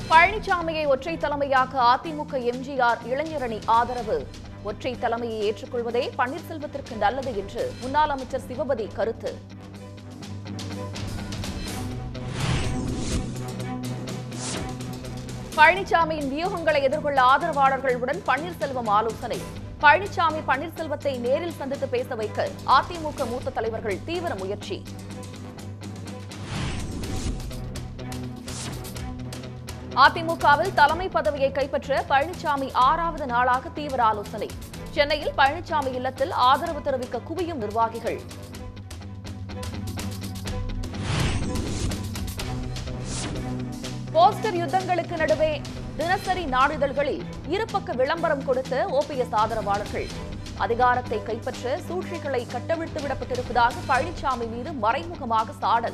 பழனிசாமியை ஒற்றை தலைமையாக்க அதிமுக எம்ஜிஆர் இளைஞரணி ஆதரவு ஒற்றை தலைமையை ஏற்றுக்கொள்வதே பன்னீர்செல்வத்திற்கு நல்லது என்று முன்னாள் அமைச்சர் சிவபதி கருத்து பழனிசாமியின் வியூகங்களை எதிர்கொள்ள ஆதரவாளர்களுடன் பன்னீர்செல்வம் ஆலோசனை பழனிசாமி பன்னீர்செல்வத்தை நேரில் சந்தித்து பேச வைக்க அதிமுக மூத்த தலைவர்கள் தீவிர முயற்சி அதிமுகவில் தலைமை பதவியை கைப்பற்ற பழனிசாமி ஆறாவது நாளாக தீவிர ஆலோசனை சென்னையில் பழனிசாமி இல்லத்தில் ஆதரவு தெரிவிக்க குவியும் நிர்வாகிகள் போஸ்டர் யுத்தங்களுக்கு நடுவே தினசரி நாளிதழ்களில் இருபக்க விளம்பரம் கொடுத்த ஓபிஎஸ் ஆதரவாளர்கள் அதிகாரத்தை கைப்பற்ற சூழ்ச்சிகளை கட்டவிழ்த்து விடப்பட்டிருப்பதாக பழனிசாமி மீது மறைமுகமாக சாடல்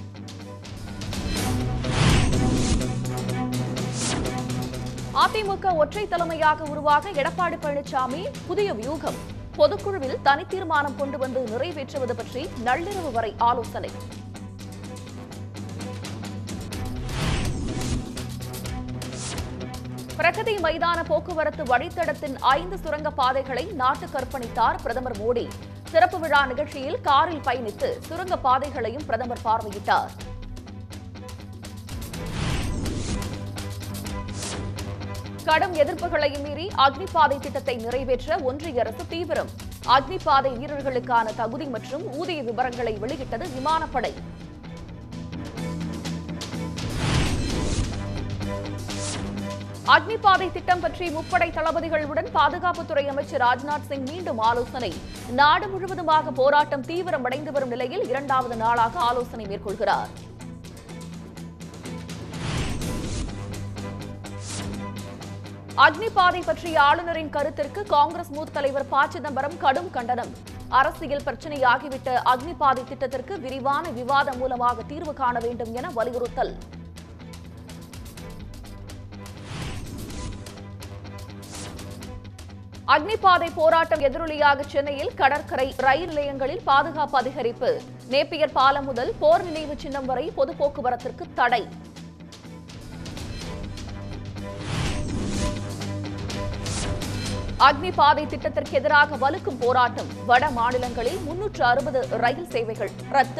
அதிமுக ஒற்றை தலைமையாக உருவாக எடப்பாடி பழனிசாமி புதிய வியூகம் பொதுக்குழுவில் தனி தீர்மானம் கொண்டு வந்து நிறைவேற்றுவது பற்றி நள்ளிரவு வரை ஆலோசனை பிரகதி மைதான போக்குவரத்து வழித்தடத்தின் ஐந்து சுரங்க பாதைகளை நாட்டுக்கு அர்ப்பணித்தார் பிரதமர் மோடி சிறப்பு விழா நிகழ்ச்சியில் காரில் பயணித்து சுரங்க பாதைகளையும் பிரதமர் பார்வையிட்டார் கடும் எதிர்ப்புகளையும் மீறி அக்னிபாதை திட்டத்தை நிறைவேற்ற ஒன்றிய அரசு தீவிரம் அக்னிபாதை வீரர்களுக்கான தகுதி மற்றும் ஊதிய விவரங்களை வெளியிட்டது விமானப்படை அக்னிபாதை திட்டம் பற்றி முப்படை தளபதிகளுடன் பாதுகாப்புத்துறை அமைச்சர் ராஜ்நாத் சிங் மீண்டும் ஆலோசனை நாடு முழுவதுமாக போராட்டம் தீவிரமடைந்து வரும் நிலையில் இரண்டாவது நாளாக ஆலோசனை மேற்கொள்கிறார் அக்னிபாதை பற்றிய ஆளுநரின் கருத்திற்கு காங்கிரஸ் மூத்த தலைவர் ப சிதம்பரம் கடும் கண்டனம் அரசியல் பிரச்சனையாகிவிட்ட அக்னிபாதை திட்டத்திற்கு விரிவான விவாதம் மூலமாக தீர்வு காண வேண்டும் என வலியுறுத்தல் அக்னிபாதை போராட்டம் எதிரொலியாக சென்னையில் கடற்கரை ரயில் நிலையங்களில் பாதுகாப்பு அதிகரிப்பு நேப்பியர் பாலம் முதல் போர் நினைவு சின்னம் வரை பொது போக்குவரத்திற்கு தடை அக்னிபாதை திட்டத்திற்கு எதிராக வலுக்கும் போராட்டம் வட மாநிலங்களில் முன்னூற்று அறுபது ரயில் சேவைகள் ரத்து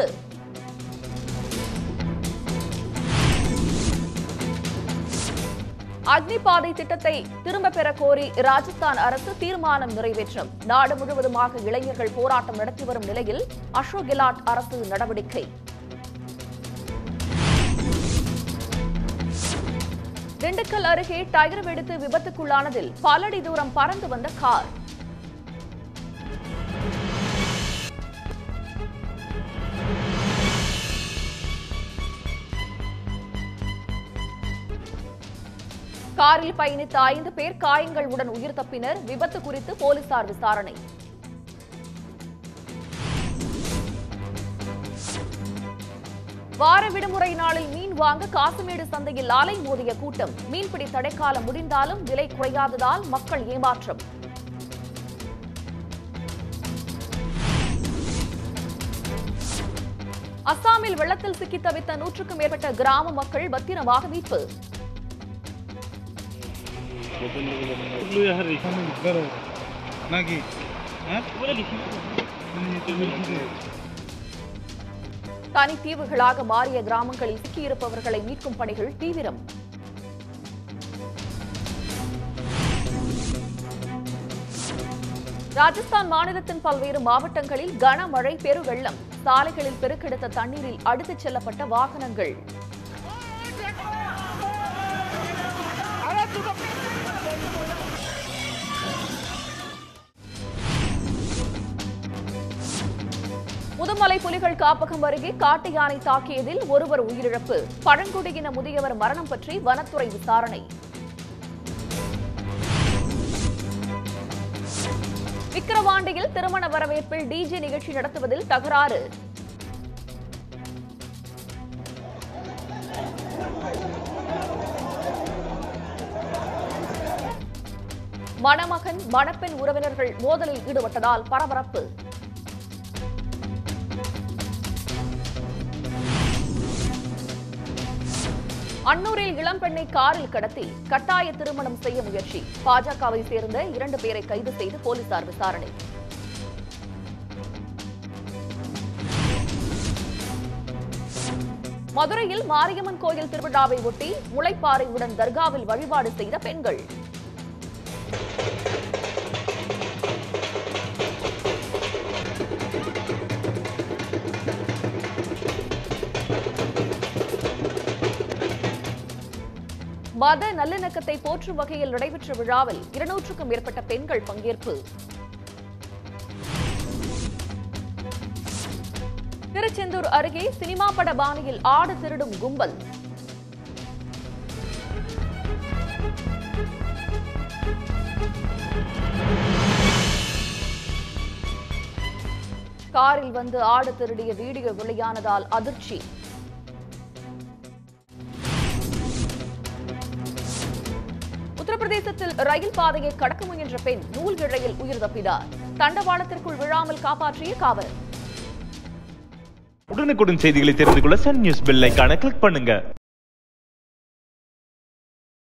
அக்னிபாதை திட்டத்தை திரும்ப பெற கோரி ராஜஸ்தான் அரசு தீர்மானம் நிறைவேற்றும் நாடு முழுவதுமாக இளைஞர்கள் போராட்டம் நடத்தி வரும் நிலையில் அசோக் கெலாட் அரசு நடவடிக்கை திண்டுக்கல் அருகே டயர் வெடித்து விபத்துக்குள்ளானதில் பலடி தூரம் பறந்து வந்த கார் காரில் பயணித்த ஐந்து பேர் காயங்களுடன் உயிர் தப்பினர் விபத்து குறித்து போலீசார் விசாரணை வார விடுமுறை நாளில் மீன் வாங்க காசுமேடு சந்தையில் அலை மோதிய கூட்டம் மீன்பிடி தடைக்காலம் முடிந்தாலும் விலை குறையாததால் மக்கள் ஏமாற்றம் அஸ்ஸாமில் வெள்ளத்தில் சிக்கி தவித்த நூற்றுக்கும் மேற்பட்ட கிராம மக்கள் பத்திரமாக மீட்பு लो यार लिखा में लिखा रहो ना कि हैं बोले लिखी नहीं तो लिखी தனித்தீவுகளாக மாறிய கிராமங்களில் சிக்கியிருப்பவர்களை மீட்கும் பணிகள் தீவிரம் ராஜஸ்தான் மாநிலத்தின் பல்வேறு மாவட்டங்களில் கனமழை பெருவெள்ளம் சாலைகளில் பெருக்கெடுத்த தண்ணீரில் அடித்துச் செல்லப்பட்ட வாகனங்கள் முதுமலை புலிகள் காப்பகம் அருகே காட்டு யானை தாக்கியதில் ஒருவர் உயிரிழப்பு பழங்குடியின முதியவர் மரணம் பற்றி வனத்துறை விசாரணை விக்கிரவாண்டியில் திருமண வரவேற்பில் டிஜே நிகழ்ச்சி நடத்துவதில் தகராறு மணமகன் மணப்பெண் உறவினர்கள் மோதலில் ஈடுபட்டதால் பரபரப்பு அன்னூரில் இளம்பெண்ணை காரில் கடத்தி கட்டாய திருமணம் செய்ய முயற்சி பாஜகவை சேர்ந்த இரண்டு பேரை கைது செய்து போலீசார் விசாரணை மதுரையில் மாரியம்மன் கோயில் திருவிழாவை ஒட்டி முளைப்பாறையுடன் தர்காவில் வழிபாடு செய்த பெண்கள் மத நல்லிணக்கத்தை போற்றும் வகையில் நடைபெற்ற விழாவில் இருநூற்றுக்கும் மேற்பட்ட பெண்கள் பங்கேற்பு திருச்செந்தூர் அருகே சினிமா பட பாணியில் ஆடு திருடும் கும்பல் காரில் வந்து ஆடு திருடிய வீடியோ வெளியானதால் அதிர்ச்சி உத்தரப்பிரதேசத்தில் ரயில் பாதையை கடக்க முயன்ற பெண் நூல் இழையில் உயிர் தப்பினார் தண்டவாளத்திற்குள் விழாமல் காப்பாற்றிய காவலர் உடனுக்குடன் செய்திகளை தெரிந்து கொள்ள சன் நியூஸ் பெல் ஐகானை கிளிக் பண்ணுங்க